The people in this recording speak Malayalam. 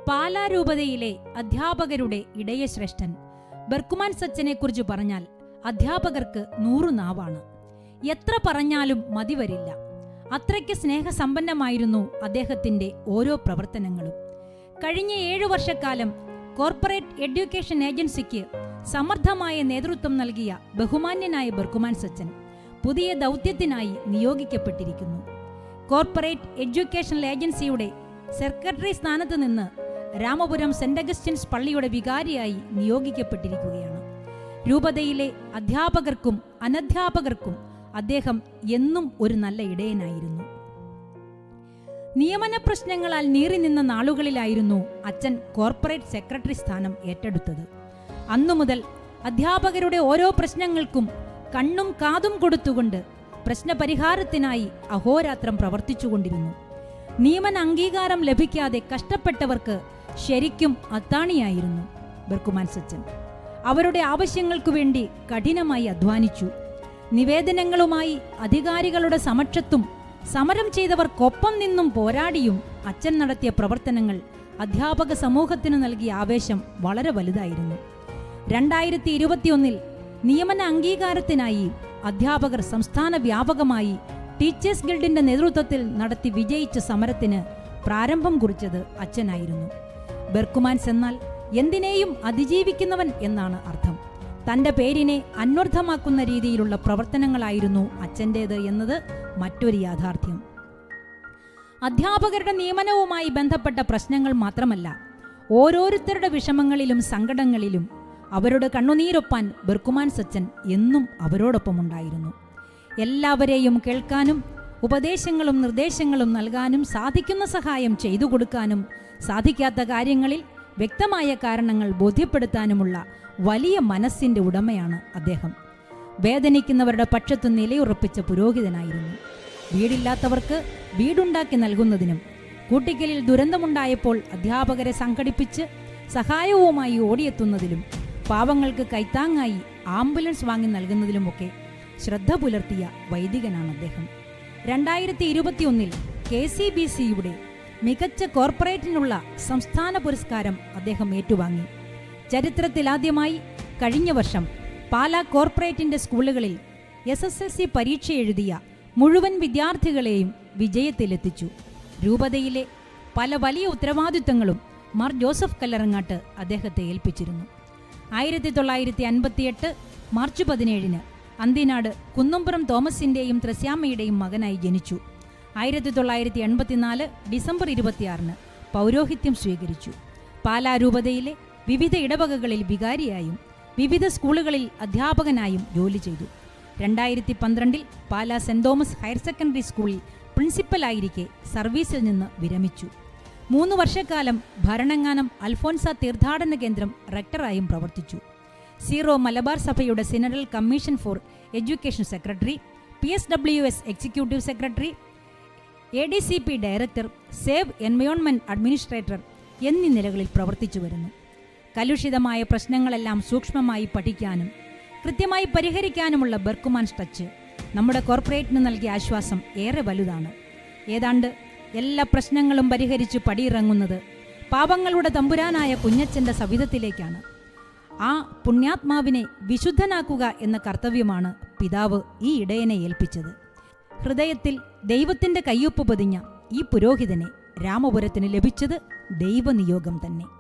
പാലാരൂപതയിലെ അധ്യാപകരുടെ ഇടയശ്രേഷ്ഠൻ ബർക്കുമാൻ സച്ചനെ കുറിച്ച് പറഞ്ഞാൽ അധ്യാപകർക്ക് നൂറു നാവാണ് എത്ര പറഞ്ഞാലും മതി വരില്ല അത്രയ്ക്ക് സ്നേഹസമ്പന്നമായിരുന്നു അദ്ദേഹത്തിന്റെ ഓരോ പ്രവർത്തനങ്ങളും കഴിഞ്ഞ ഏഴു വർഷക്കാലം കോർപ്പറേറ്റ് എഡ്യൂക്കേഷൻ ഏജൻസിക്ക് സമർത്ഥമായ നേതൃത്വം നൽകിയ ബഹുമാന്യനായ ബർക്കുമാൻ സച്ചൻ പുതിയ ദൗത്യത്തിനായി നിയോഗിക്കപ്പെട്ടിരിക്കുന്നു കോർപ്പറേറ്റ് എഡ്യൂക്കേഷണൽ ഏജൻസിയുടെ സെക്രട്ടറി സ്ഥാനത്ത് നിന്ന് രാമപുരം സെന്റ് അഗസ്റ്റിൻസ് പള്ളിയുടെ വികാരിയായി നിയോഗിക്കപ്പെട്ടിരിക്കുകയാണ് രൂപതയിലെ അധ്യാപകർക്കും അനധ്യാപകർക്കും അദ്ദേഹം എന്നും ഒരു നല്ല ഇടയനായിരുന്നു നിയമന പ്രശ്നങ്ങളാൽ നീറി നിന്ന നാളുകളിലായിരുന്നു അച്ഛൻ കോർപ്പറേറ്റ് സെക്രട്ടറി സ്ഥാനം ഏറ്റെടുത്തത് അന്നു മുതൽ അധ്യാപകരുടെ ഓരോ പ്രശ്നങ്ങൾക്കും കണ്ണും കാതും കൊടുത്തുകൊണ്ട് പ്രശ്നപരിഹാരത്തിനായി അഹോരാത്രം പ്രവർത്തിച്ചുകൊണ്ടിരുന്നു നിയമന അംഗീകാരം ലഭിക്കാതെ കഷ്ടപ്പെട്ടവർക്ക് ശരിക്കും അത്താണിയായിരുന്നു ബർക്കുമാൻ സച്ചൻ അവരുടെ ആവശ്യങ്ങൾക്കു വേണ്ടി കഠിനമായി അധ്വാനിച്ചു നിവേദനങ്ങളുമായി അധികാരികളുടെ സമക്ഷത്തും സമരം ചെയ്തവർക്കൊപ്പം നിന്നും പോരാടിയും അച്ഛൻ നടത്തിയ പ്രവർത്തനങ്ങൾ അധ്യാപക സമൂഹത്തിന് നൽകിയ ആവേശം വളരെ വലുതായിരുന്നു രണ്ടായിരത്തി ഇരുപത്തിയൊന്നിൽ നിയമന അംഗീകാരത്തിനായി അധ്യാപകർ സംസ്ഥാന വ്യാപകമായി ടീച്ചേഴ്സ് ഗിൽഡിന്റെ നേതൃത്വത്തിൽ നടത്തി വിജയിച്ച സമരത്തിന് പ്രാരംഭം കുറിച്ചത് അച്ഛനായിരുന്നു ബെർക്കുമാൻസ് എന്നാൽ എന്തിനേയും അതിജീവിക്കുന്നവൻ എന്നാണ് അർത്ഥം തന്റെ പേരിനെ അന്വർത്ഥമാക്കുന്ന രീതിയിലുള്ള പ്രവർത്തനങ്ങളായിരുന്നു അച്ഛൻ്റേത് എന്നത് മറ്റൊരു യാഥാർത്ഥ്യം അധ്യാപകരുടെ നിയമനവുമായി ബന്ധപ്പെട്ട പ്രശ്നങ്ങൾ മാത്രമല്ല ഓരോരുത്തരുടെ വിഷമങ്ങളിലും സങ്കടങ്ങളിലും അവരുടെ കണ്ണുനീരൊപ്പാൻ ബെർക്കുമാൻ സച്ചൻ എന്നും അവരോടൊപ്പമുണ്ടായിരുന്നു എല്ലാവരെയും കേൾക്കാനും ഉപദേശങ്ങളും നിർദ്ദേശങ്ങളും നൽകാനും സാധിക്കുന്ന സഹായം ചെയ്തു കൊടുക്കാനും സാധിക്കാത്ത കാര്യങ്ങളിൽ വ്യക്തമായ കാരണങ്ങൾ ബോധ്യപ്പെടുത്താനുമുള്ള വലിയ മനസ്സിന്റെ ഉടമയാണ് അദ്ദേഹം വേദനിക്കുന്നവരുടെ പക്ഷത്ത് നിലയുറപ്പിച്ച പുരോഹിതനായിരുന്നു വീടില്ലാത്തവർക്ക് വീടുണ്ടാക്കി നൽകുന്നതിനും കൂട്ടിക്കലിൽ ദുരന്തമുണ്ടായപ്പോൾ അധ്യാപകരെ സംഘടിപ്പിച്ച് സഹായവുമായി ഓടിയെത്തുന്നതിലും പാവങ്ങൾക്ക് കൈത്താങ്ങായി ആംബുലൻസ് വാങ്ങി നൽകുന്നതിലുമൊക്കെ ശ്രദ്ധ പുലർത്തിയ വൈദികനാണ് അദ്ദേഹം രണ്ടായിരത്തി ഇരുപത്തിയൊന്നിൽ കെ സി ബി സിയുടെ മികച്ച കോർപ്പറേറ്റിനുള്ള സംസ്ഥാന പുരസ്കാരം അദ്ദേഹം ഏറ്റുവാങ്ങി ചരിത്രത്തിലാദ്യമായി കഴിഞ്ഞ വർഷം പാലാ കോർപ്പറേറ്റിന്റെ സ്കൂളുകളിൽ എസ് എസ് എൽ സി പരീക്ഷ എഴുതിയ മുഴുവൻ വിദ്യാർത്ഥികളെയും വിജയത്തിലെത്തിച്ചു രൂപതയിലെ പല വലിയ ഉത്തരവാദിത്തങ്ങളും മാർ ജോസഫ് കല്ലറങ്ങാട്ട് അദ്ദേഹത്തെ ഏൽപ്പിച്ചിരുന്നു ആയിരത്തി തൊള്ളായിരത്തി അൻപത്തിയെട്ട് മാർച്ച് പതിനേഴിന് അന്തിനാട് കുന്നംപുറം തോമസിന്റെയും ത്രസ്യാമ്മയുടെയും മകനായി ജനിച്ചു ആയിരത്തി തൊള്ളായിരത്തി എൺപത്തിനാല് ഡിസംബർ ഇരുപത്തിയാറിന് പൗരോഹിത്യം സ്വീകരിച്ചു പാലാ രൂപതയിലെ വിവിധ ഇടവകകളിൽ വികാരിയായും വിവിധ സ്കൂളുകളിൽ അധ്യാപകനായും ജോലി ചെയ്തു രണ്ടായിരത്തി പന്ത്രണ്ടിൽ Pala saint Thomas higher secondary സ്കൂളിൽ പ്രിൻസിപ്പലായിരിക്കെ സർവീസിൽ നിന്ന് വിരമിച്ചു മൂന്ന് വർഷക്കാലം ഭരണങ്ങാനം അൽഫോൻസ തീർത്ഥാടന കേന്ദ്രം റെക്ടറായും പ്രവർത്തിച്ചു സീറോ മലബാർ സഭയുടെ synodal commission for education secretary P S W S executive secretary A D C P director save environment administrator എന്നീ നിലകളിൽ പ്രവർത്തിച്ചു വരുന്നു കലുഷിതമായ പ്രശ്നങ്ങളെല്ലാം സൂക്ഷ്മമായി പഠിക്കാനും കൃത്യമായി പരിഹരിക്കാനുമുള്ള ബെർക്കുമാൻ ടച്ച് നമ്മുടെ കോർപ്പറേറ്റിന് നൽകിയ ആശ്വാസം ഏറെ വലുതാണ് ഏതാണ്ട് എല്ലാ പ്രശ്നങ്ങളും പരിഹരിച്ച് പടിയിറങ്ങുന്നത് പാപങ്ങളുടെ തമ്പുരാനായ കുഞ്ഞച്ചന്റെ സവിധത്തിലേക്കാണ് ആ പുണ്യാത്മാവിനെ വിശുദ്ധനാക്കുക എന്ന കർത്തവ്യമാണ് പിതാവ് ഈ ഇടയനെ ഏൽപ്പിച്ചത് ഹൃദയത്തിൽ ദൈവത്തിന്റെ കയ്യൊപ്പ് പതിഞ്ഞ ഈ പുരോഹിതനെ രാമപുരത്തിന് ലഭിച്ചത് ദൈവനിയോഗം തന്നെ